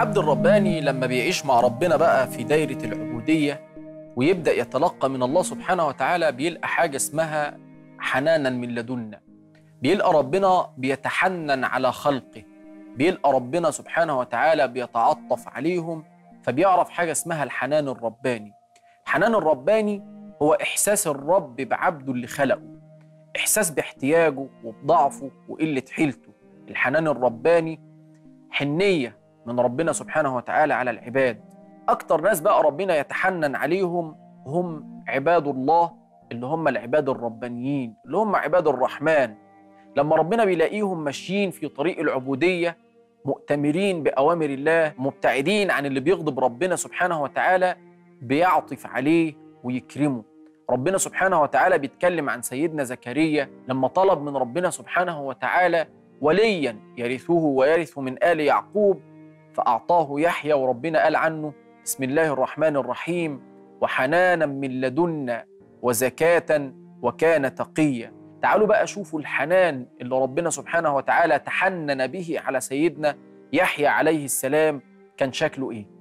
العبد الرباني لما بيعيش مع ربنا بقى في دايرة العبودية ويبدأ يتلقى من الله سبحانه وتعالى بيلقى حاجة اسمها حنانا من لدنا بيلقى ربنا بيتحنن على خلقه بيلقى ربنا سبحانه وتعالى بيتعطف عليهم فبيعرف حاجة اسمها الحنان الرباني الحنان الرباني هو إحساس الرب بعبده اللي خلقه إحساس باحتياجه وبضعفه وقلة حيلته الحنان الرباني حنية من ربنا سبحانه وتعالى على العباد أكتر ناس بقى ربنا يتحنن عليهم هم عباد الله اللي هم العباد الربانيين اللي هم عباد الرحمن لما ربنا بيلاقيهم ماشيين في طريق العبودية مؤتمرين بأوامر الله مبتعدين عن اللي بيغضب ربنا سبحانه وتعالى بيعطف عليه ويكرمه ربنا سبحانه وتعالى بيتكلم عن سيدنا زكريا لما طلب من ربنا سبحانه وتعالى وليا يرثه ويرث من آل يعقوب فأعطاه يحيى وربنا قال عنه بسم الله الرحمن الرحيم وحنانا من لدنا وزكاة وكان تقيا تعالوا بقى شوفوا الحنان اللي ربنا سبحانه وتعالى تحنن به على سيدنا يحيى عليه السلام كان شكله ايه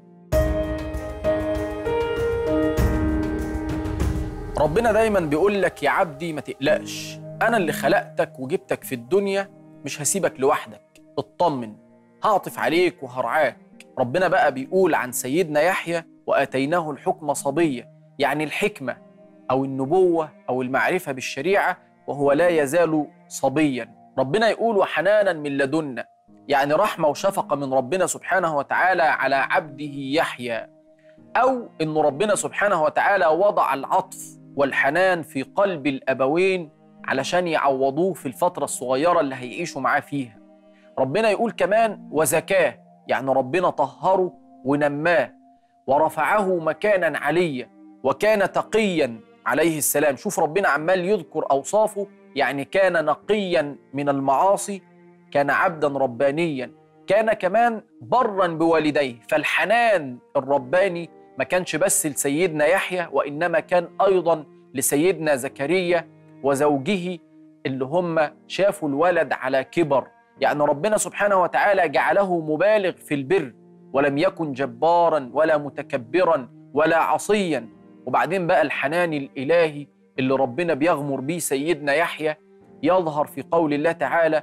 ربنا دايما بيقول لك يا عبدي ما تقلقش انا اللي خلقتك وجبتك في الدنيا مش هسيبك لوحدك اطمن هعطف عليك وهرعاك ربنا بقى بيقول عن سيدنا يحيى واتيناه الحكم صبيا يعني الحكمه او النبوه او المعرفه بالشريعه وهو لا يزال صبيا ربنا يقول وحنانا من لدنا يعني رحمه وشفقه من ربنا سبحانه وتعالى على عبده يحيى او ان ربنا سبحانه وتعالى وضع العطف والحنان في قلب الابوين علشان يعوضوه في الفتره الصغيره اللي هيعيشوا معاه فيها ربنا يقول كمان وزكاه يعني ربنا طهره ونماه ورفعه مكانا عليا وكان تقيا عليه السلام شوف ربنا عمال يذكر أوصافه يعني كان نقيا من المعاصي كان عبدا ربانيا كان كمان برا بوالديه فالحنان الرباني ما كانش بس لسيدنا يحيى وإنما كان أيضا لسيدنا زكريا وزوجه اللي هم شافوا الولد على كبر يعني ربنا سبحانه وتعالى جعله مبالغ في البر ولم يكن جبارا ولا متكبرا ولا عصيا وبعدين بقى الحنان الإلهي اللي ربنا بيغمر بيه سيدنا يحيى يظهر في قول الله تعالى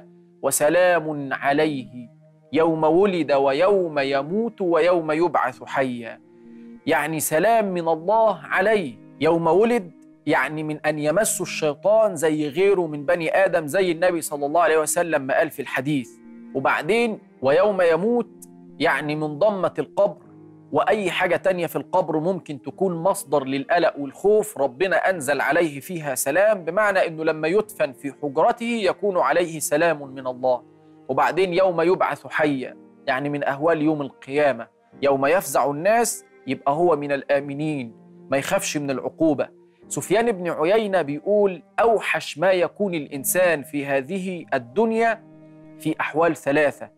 وسلام عليه يوم ولد ويوم يموت ويوم يبعث حيا يعني سلام من الله عليه يوم ولد يعني من أن يمس الشيطان زي غيره من بني آدم زي النبي صلى الله عليه وسلم ما قال في الحديث وبعدين ويوم يموت يعني من ضمة القبر وأي حاجة تانية في القبر ممكن تكون مصدر للقلق والخوف ربنا أنزل عليه فيها سلام بمعنى أنه لما يدفن في حجرته يكون عليه سلام من الله وبعدين يوم يبعث حيا يعني من أهوال يوم القيامة يوم يفزع الناس يبقى هو من الآمنين ما يخافش من العقوبة سفيان بن عيينة بيقول أوحش ما يكون الإنسان في هذه الدنيا في أحوال ثلاثة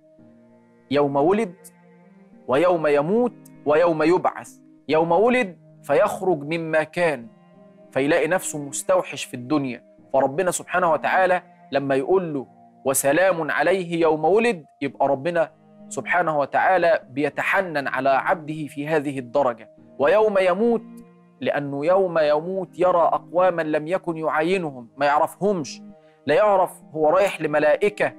يوم ولد ويوم يموت ويوم يبعث يوم ولد فيخرج مما كان فيلاقي نفسه مستوحش في الدنيا فربنا سبحانه وتعالى لما يقول له وسلام عليه يوم ولد يبقى ربنا سبحانه وتعالى بيتحنن على عبده في هذه الدرجة ويوم يموت لأنه يوم يموت يرى أقواما لم يكن يعاينهم ما يعرفهمش لا يعرف هو رايح لملائكة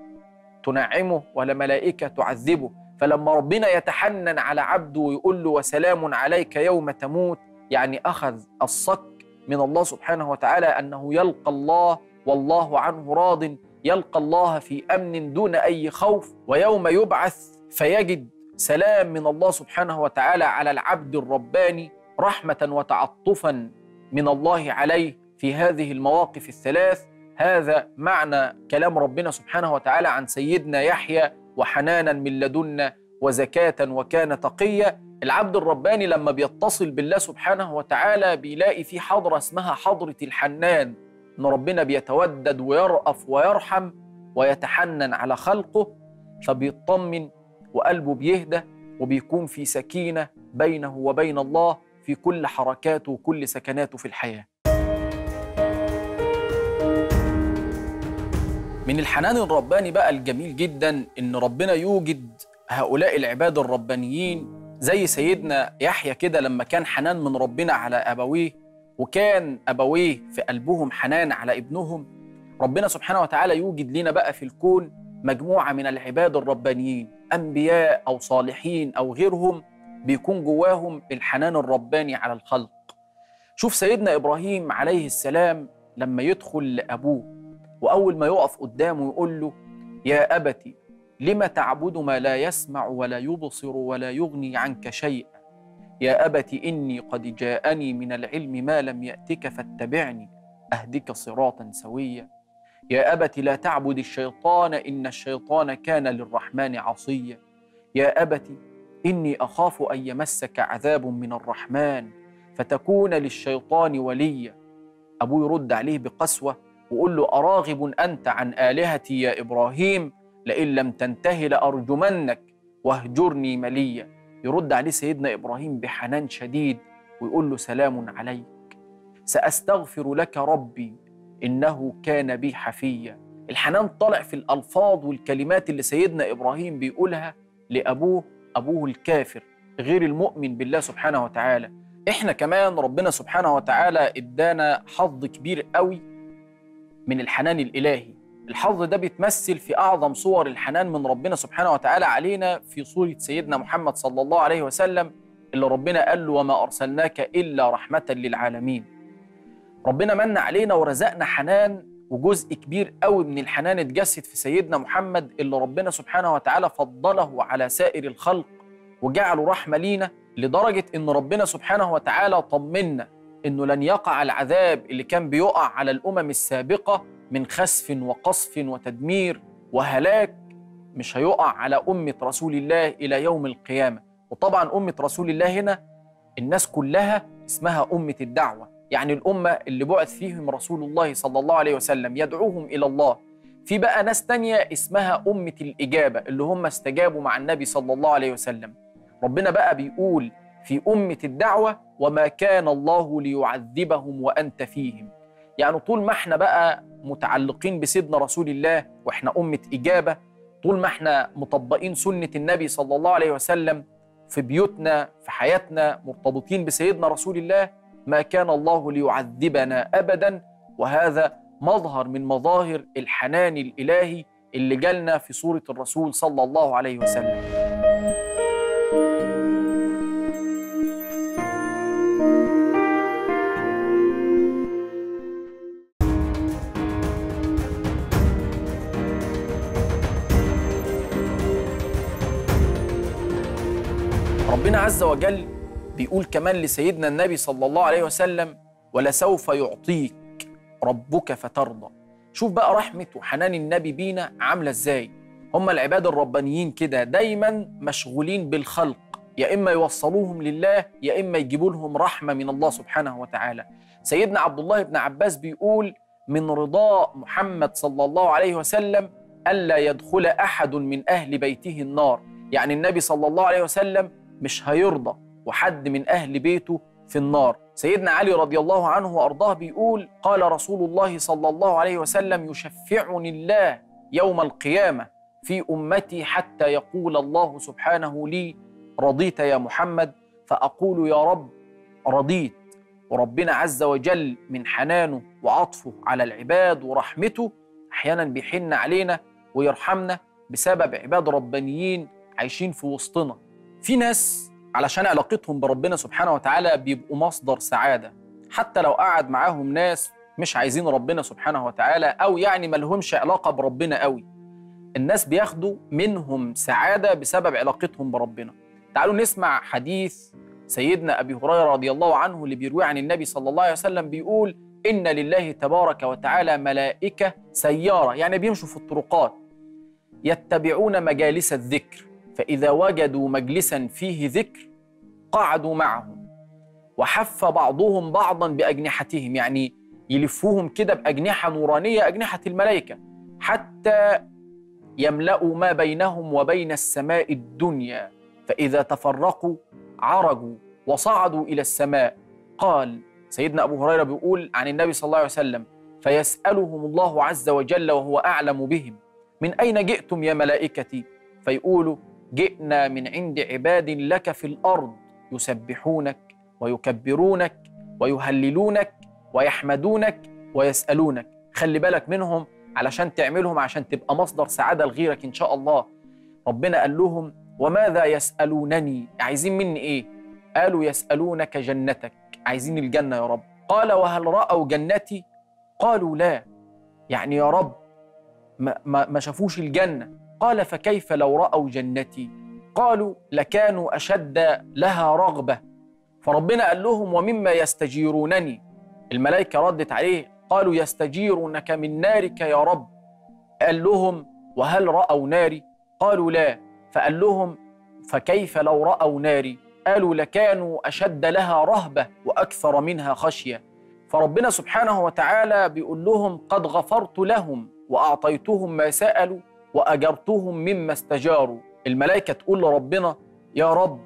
تنعمه ولا ملائكة تعذبه فلما ربنا يتحنن على عبده ويقول له وسلام عليك يوم تموت يعني أخذ الصك من الله سبحانه وتعالى أنه يلقى الله والله عنه راض يلقى الله في أمن دون أي خوف ويوم يبعث فيجد سلام من الله سبحانه وتعالى على العبد الرباني رحمة وتعطفا من الله عليه في هذه المواقف الثلاث هذا معنى كلام ربنا سبحانه وتعالى عن سيدنا يحيى وحنانا من لدنا وزكاة وكان تقيا العبد الرباني لما بيتصل بالله سبحانه وتعالى بيلاقي في حضرة اسمها حضرة الحنان إن ربنا بيتودد ويرأف ويرحم ويتحنن على خلقه فبيطمن وقلبه بيهدى وبيكون في سكينة بينه وبين الله في كل حركاته وكل سكناته في الحياة من الحنان الرباني بقى الجميل جدا ان ربنا يوجد هؤلاء العباد الربانيين زي سيدنا يحيى كده لما كان حنان من ربنا على أبويه وكان أبويه في قلبهم حنان على ابنهم ربنا سبحانه وتعالى يوجد لنا بقى في الكون مجموعة من العباد الربانيين أنبياء أو صالحين أو غيرهم بيكون جواهم الحنان الرباني على الخلق شوف سيدنا إبراهيم عليه السلام لما يدخل لأبوه وأول ما يقف قدامه يقول له يا أبتي لم تعبد ما لا يسمع ولا يبصر ولا يغني عنك شيئا يا أبت إني قد جاءني من العلم ما لم يأتك فاتبعني أهدك صراطا سويا يا أبت لا تعبد الشيطان إن الشيطان كان للرحمن عصيا يا أبت إني أخاف أن يمسك عذاب من الرحمن فتكون للشيطان وليا أبوه يرد عليه بقسوة ويقول له أراغب أنت عن آلهتي يا إبراهيم لئن لم تنته لأرجمنك واهجرني مليا يرد عليه سيدنا إبراهيم بحنان شديد ويقول له سلام عليك سأستغفر لك ربي إنه كان بي حفيا الحنان طالع في الألفاظ والكلمات اللي سيدنا إبراهيم بيقولها لأبوه أبوه الكافر غير المؤمن بالله سبحانه وتعالى إحنا كمان ربنا سبحانه وتعالى إدانا حظ كبير قوي من الحنان الإلهي الحظ ده بيتمثل في أعظم صور الحنان من ربنا سبحانه وتعالى علينا في صورة سيدنا محمد صلى الله عليه وسلم اللي ربنا قال له وما أرسلناك إلا رحمة للعالمين ربنا من علينا ورزقنا حنان وجزء كبير قوي من الحنان اتجسد في سيدنا محمد اللي ربنا سبحانه وتعالى فضله على سائر الخلق وجعله رحمة لينا لدرجة إن ربنا سبحانه وتعالى طمنا إنه لن يقع العذاب اللي كان بيقع على الأمم السابقة من خسف وقصف وتدمير وهلاك مش هيقع على أمة رسول الله إلى يوم القيامة وطبعا أمة رسول الله هنا الناس كلها اسمها أمة الدعوة يعني الأمة اللي بعث فيهم رسول الله صلى الله عليه وسلم يدعوهم إلى الله في بقى ناس تانية اسمها أمة الإجابة اللي هم استجابوا مع النبي صلى الله عليه وسلم ربنا بقى بيقول في أمة الدعوة وما كان الله ليعذبهم وأنت فيهم يعني طول ما احنا بقى متعلقين بسيدنا رسول الله واحنا أمة إجابة طول ما احنا مطبقين سنة النبي صلى الله عليه وسلم في بيوتنا في حياتنا مرتبطين بسيدنا رسول الله ما كان الله ليعذبنا أبدا وهذا مظهر من مظاهر الحنان الإلهي اللي جالنا في سورة الرسول صلى الله عليه وسلم ربنا عز وجل بيقول كمان لسيدنا النبي صلى الله عليه وسلم ولسوف يعطيك ربك فترضى شوف بقى رحمة وحنان النبي بينا عاملة ازاي هم العباد الربانيين كده دايما مشغولين بالخلق يا إما يوصلوهم لله يا إما يجيبوا لهم رحمة من الله سبحانه وتعالى سيدنا عبد الله بن عباس بيقول من رضاء محمد صلى الله عليه وسلم ألا يدخل أحد من أهل بيته النار يعني النبي صلى الله عليه وسلم مش هيرضى وحد من أهل بيته في النار سيدنا علي رضي الله عنه وأرضاه بيقول قال رسول الله صلى الله عليه وسلم يشفعني الله يوم القيامة في أمتي حتى يقول الله سبحانه لي رضيت يا محمد فأقول يا رب رضيت وربنا عز وجل من حنانه وعطفه على العباد ورحمته أحيانا بيحن علينا ويرحمنا بسبب عباد ربانيين عايشين في وسطنا في ناس علشان علاقتهم بربنا سبحانه وتعالى بيبقوا مصدر سعادة حتى لو قعد معاهم ناس مش عايزين ربنا سبحانه وتعالى أو يعني ملهمش علاقة بربنا قوي الناس بياخدوا منهم سعادة بسبب علاقتهم بربنا تعالوا نسمع حديث سيدنا أبي هريرة رضي الله عنه اللي بيروي عن النبي صلى الله عليه وسلم بيقول إن لله تبارك وتعالى ملائكة سيارة يعني بيمشوا في الطرقات يتبعون مجالس الذكر فإذا وجدوا مجلسا فيه ذكر قعدوا معهم وحف بعضهم بعضا بأجنحتهم يعني يلفوهم كده بأجنحة نورانية أجنحة الملائكة حتى يملأوا ما بينهم وبين السماء الدنيا فإذا تفرقوا عرجوا وصعدوا إلى السماء قال سيدنا أبو هريرة بيقول عن النبي صلى الله عليه وسلم فيسألهم الله عز وجل وهو أعلم بهم من أين جئتم يا ملائكتي فيقولوا جئنا من عند عباد لك في الارض يسبحونك ويكبرونك ويهللونك ويحمدونك ويسالونك خلي بالك منهم علشان تعملهم عشان تبقى مصدر سعاده لغيرك ان شاء الله ربنا قال لهم وماذا يسالونني عايزين مني ايه قالوا يسالونك جنتك عايزين الجنه يا رب قال وهل راوا جنتي قالوا لا يعني يا رب ما, ما, ما شافوش الجنه قال فكيف لو راوا جنتي قالوا لكانوا اشد لها رغبه فربنا قال لهم ومما يستجيرونني الملائكه ردت عليه قالوا يستجيرونك من نارك يا رب قال لهم وهل راوا ناري قالوا لا فقال لهم فكيف لو راوا ناري قالوا لكانوا اشد لها رهبه واكثر منها خشيه فربنا سبحانه وتعالى بيقول لهم قد غفرت لهم واعطيتهم ما سالوا واجرتهم مما استجاروا الملائكه تقول لربنا يا رب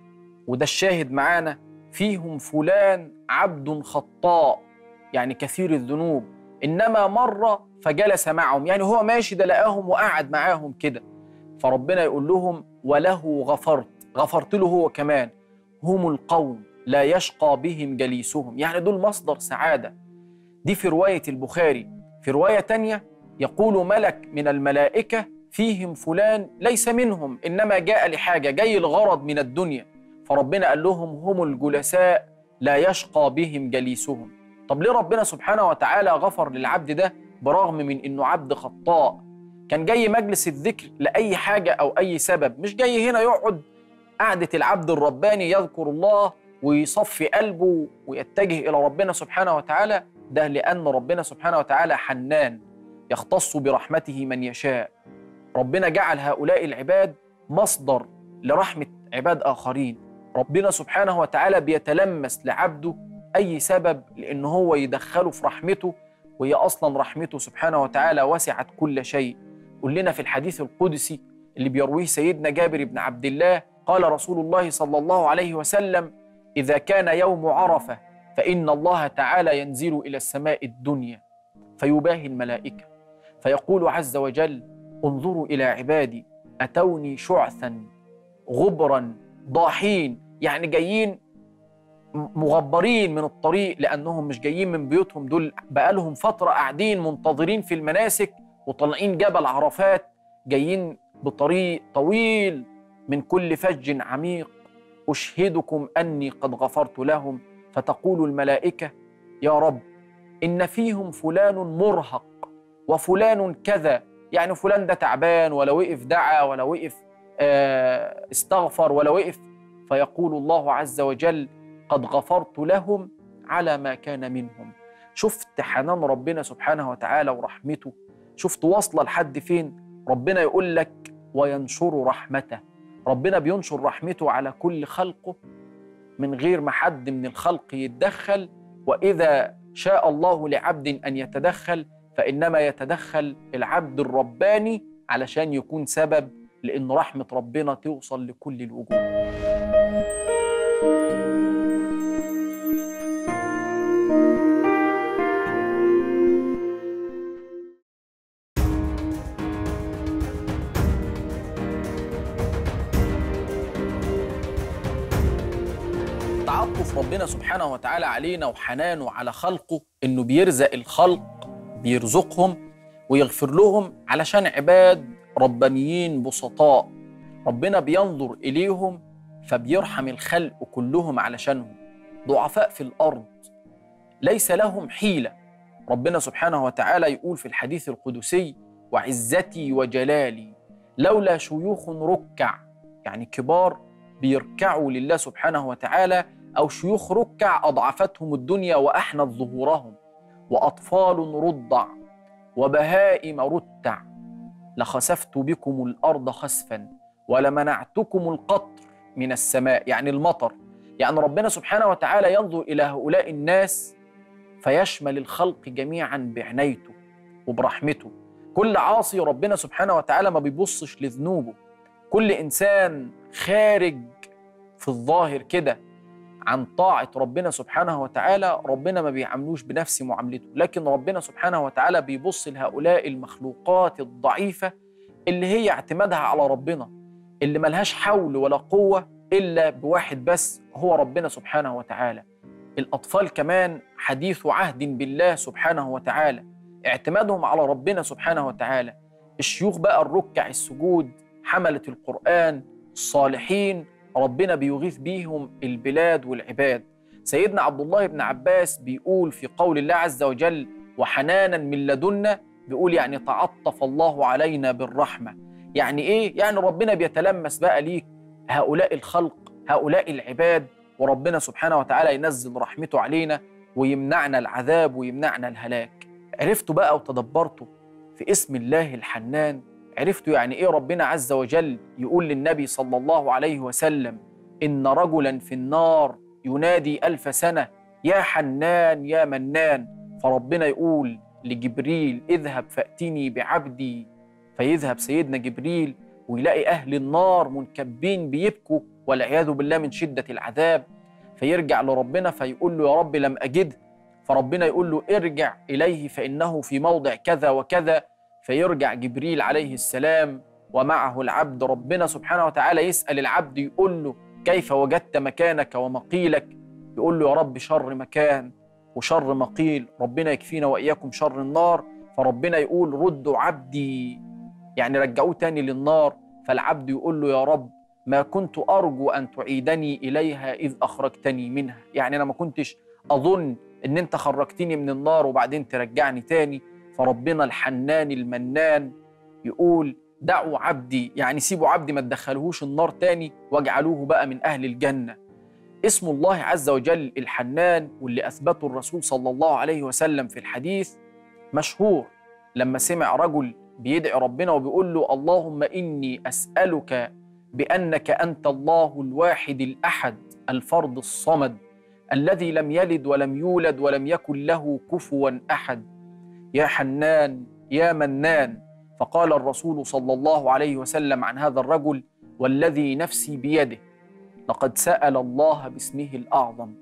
وده الشاهد معانا فيهم فلان عبد خطاء يعني كثير الذنوب انما مر فجلس معهم يعني هو ماشي ده لقاهم وقعد معاهم كده فربنا يقول لهم وله غفرت غفرت له هو كمان هم القوم لا يشقى بهم جليسهم يعني دول مصدر سعادة دي في رواية البخاري في رواية تانية يقول ملك من الملائكة فيهم فلان ليس منهم إنما جاء لحاجة جاي الغرض من الدنيا فربنا قال لهم هم الجلساء لا يشقى بهم جليسهم طب ليه ربنا سبحانه وتعالى غفر للعبد ده برغم من إنه عبد خطاء كان جاي مجلس الذكر لأي حاجة أو أي سبب مش جاي هنا يقعد قعدة العبد الرباني يذكر الله ويصفي قلبه ويتجه إلى ربنا سبحانه وتعالى ده لأن ربنا سبحانه وتعالى حنان يختص برحمته من يشاء ربنا جعل هؤلاء العباد مصدر لرحمة عباد آخرين ربنا سبحانه وتعالى بيتلمس لعبده أي سبب لأن هو يدخله في رحمته وهي أصلا رحمته سبحانه وتعالى وسعت كل شيء قل لنا في الحديث القدسي اللي بيرويه سيدنا جابر بن عبد الله قال رسول الله صلى الله عليه وسلم إذا كان يوم عرفة فإن الله تعالى ينزل إلى السماء الدنيا فيباهي الملائكة فيقول عز وجل انظروا إلى عبادي أتوني شعثا غبرا ضاحين يعني جايين مغبرين من الطريق لأنهم مش جايين من بيوتهم دول بقالهم فترة قاعدين منتظرين في المناسك وطالعين جبل عرفات جايين بطريق طويل من كل فج عميق اشهدكم اني قد غفرت لهم فتقول الملائكه يا رب ان فيهم فلان مرهق وفلان كذا يعني فلان ده تعبان ولا وقف دعا ولا وقف آه، استغفر ولا وقف فيقول الله عز وجل قد غفرت لهم على ما كان منهم شفت حنان ربنا سبحانه وتعالى ورحمته شفت واصله لحد فين ربنا يقول لك وينشر رحمته ربنا بينشر رحمته على كل خلقه من غير ما حد من الخلق يتدخل واذا شاء الله لعبد ان يتدخل فانما يتدخل العبد الرباني علشان يكون سبب لان رحمه ربنا توصل لكل الوجوه تعطف ربنا سبحانه وتعالى علينا وحنانه على خلقه انه بيرزق الخلق بيرزقهم ويغفر لهم علشان عباد ربانيين بسطاء ربنا بينظر اليهم فبيرحم الخلق كلهم علشانهم ضعفاء في الارض ليس لهم حيله ربنا سبحانه وتعالى يقول في الحديث القدسي وعزتي وجلالي لولا شيوخ ركع يعني كبار بيركعوا لله سبحانه وتعالى أو شيوخ ركع أضعفتهم الدنيا وأحنت ظهورهم وأطفال رضع وبهائم رتع لخسفت بكم الأرض خسفا ولمنعتكم القطر من السماء يعني المطر يعني ربنا سبحانه وتعالى ينظر إلى هؤلاء الناس فيشمل الخلق جميعا بعنايته وبرحمته كل عاصي ربنا سبحانه وتعالى ما بيبصش لذنوبه كل إنسان خارج في الظاهر كده عن طاعة ربنا سبحانه وتعالى ربنا ما بيعاملوش بنفس معاملته لكن ربنا سبحانه وتعالى بيبص لهؤلاء المخلوقات الضعيفة اللي هي اعتمادها على ربنا اللي ملهاش حول ولا قوة إلا بواحد بس هو ربنا سبحانه وتعالى الأطفال كمان حديث عهد بالله سبحانه وتعالى اعتمادهم على ربنا سبحانه وتعالى الشيوخ بقى الركع السجود حملة القرآن الصالحين ربنا بيغيث بيهم البلاد والعباد سيدنا عبد الله بن عباس بيقول في قول الله عز وجل وحنانا من لدنا بيقول يعني تعطف الله علينا بالرحمة يعني إيه؟ يعني ربنا بيتلمس بقى ليك هؤلاء الخلق هؤلاء العباد وربنا سبحانه وتعالى ينزل رحمته علينا ويمنعنا العذاب ويمنعنا الهلاك عرفتوا بقى وتدبرتوا في اسم الله الحنان عرفتوا يعني ايه ربنا عز وجل يقول للنبي صلى الله عليه وسلم ان رجلا في النار ينادي الف سنه يا حنان يا منان فربنا يقول لجبريل اذهب فاتني بعبدي فيذهب سيدنا جبريل ويلاقي اهل النار منكبين بيبكوا والعياذ بالله من شده العذاب فيرجع لربنا فيقول له يا رب لم اجده فربنا يقول له ارجع اليه فانه في موضع كذا وكذا فيرجع جبريل عليه السلام ومعه العبد ربنا سبحانه وتعالى يسال العبد يقول له كيف وجدت مكانك ومقيلك يقول له يا رب شر مكان وشر مقيل ربنا يكفينا واياكم شر النار فربنا يقول ردوا عبدي يعني رجعوه تاني للنار فالعبد يقول له يا رب ما كنت ارجو ان تعيدني اليها اذ اخرجتني منها يعني انا ما كنتش اظن ان انت خرجتني من النار وبعدين ترجعني تاني فربنا الحنان المنان يقول دعوا عبدي يعني سيبوا عبدي ما تدخلوهوش النار تاني واجعلوه بقى من اهل الجنه اسم الله عز وجل الحنان واللي اثبته الرسول صلى الله عليه وسلم في الحديث مشهور لما سمع رجل بيدعي ربنا وبيقول له اللهم اني اسالك بانك انت الله الواحد الاحد الفرد الصمد الذي لم يلد ولم يولد ولم يكن له كفوا احد يا حنان يا منان فقال الرسول صلى الله عليه وسلم عن هذا الرجل والذي نفسي بيده لقد سال الله باسمه الاعظم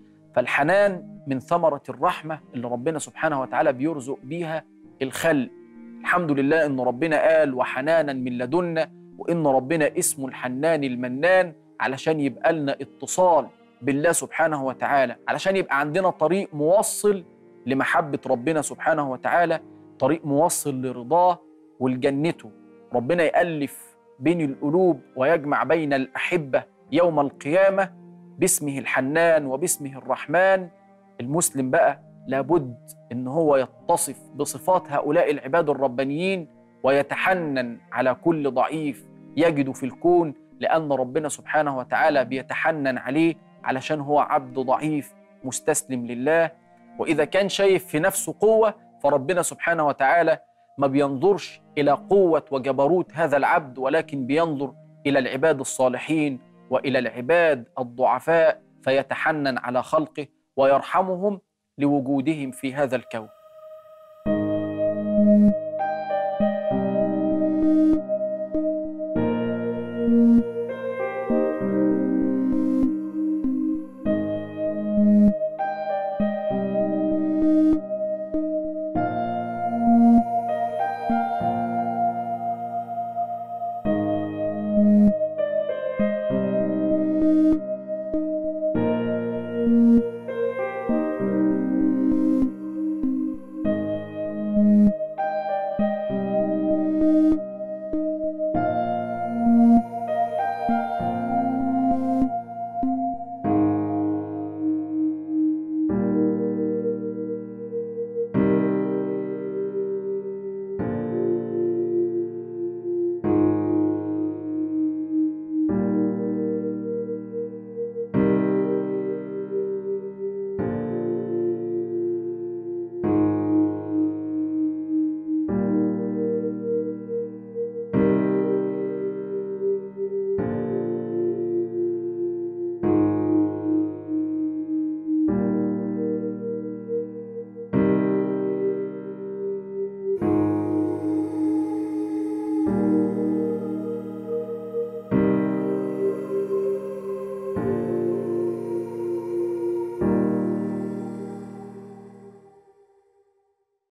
فالحنان من ثمره الرحمه اللي ربنا سبحانه وتعالى بيرزق بيها الخلق الحمد لله ان ربنا قال وحنانا من لدنا وان ربنا اسمه الحنان المنان علشان يبقى لنا اتصال بالله سبحانه وتعالى علشان يبقى عندنا طريق موصل لمحبه ربنا سبحانه وتعالى طريق موصل لرضاه ولجنته ربنا يالف بين القلوب ويجمع بين الاحبه يوم القيامه باسمه الحنان وباسمه الرحمن المسلم بقى لابد ان هو يتصف بصفات هؤلاء العباد الربانيين ويتحنن على كل ضعيف يجد في الكون لان ربنا سبحانه وتعالى بيتحنن عليه علشان هو عبد ضعيف مستسلم لله واذا كان شايف في نفسه قوه فربنا سبحانه وتعالى ما بينظرش الى قوه وجبروت هذا العبد ولكن بينظر الى العباد الصالحين والى العباد الضعفاء فيتحنن على خلقه ويرحمهم لوجودهم في هذا الكون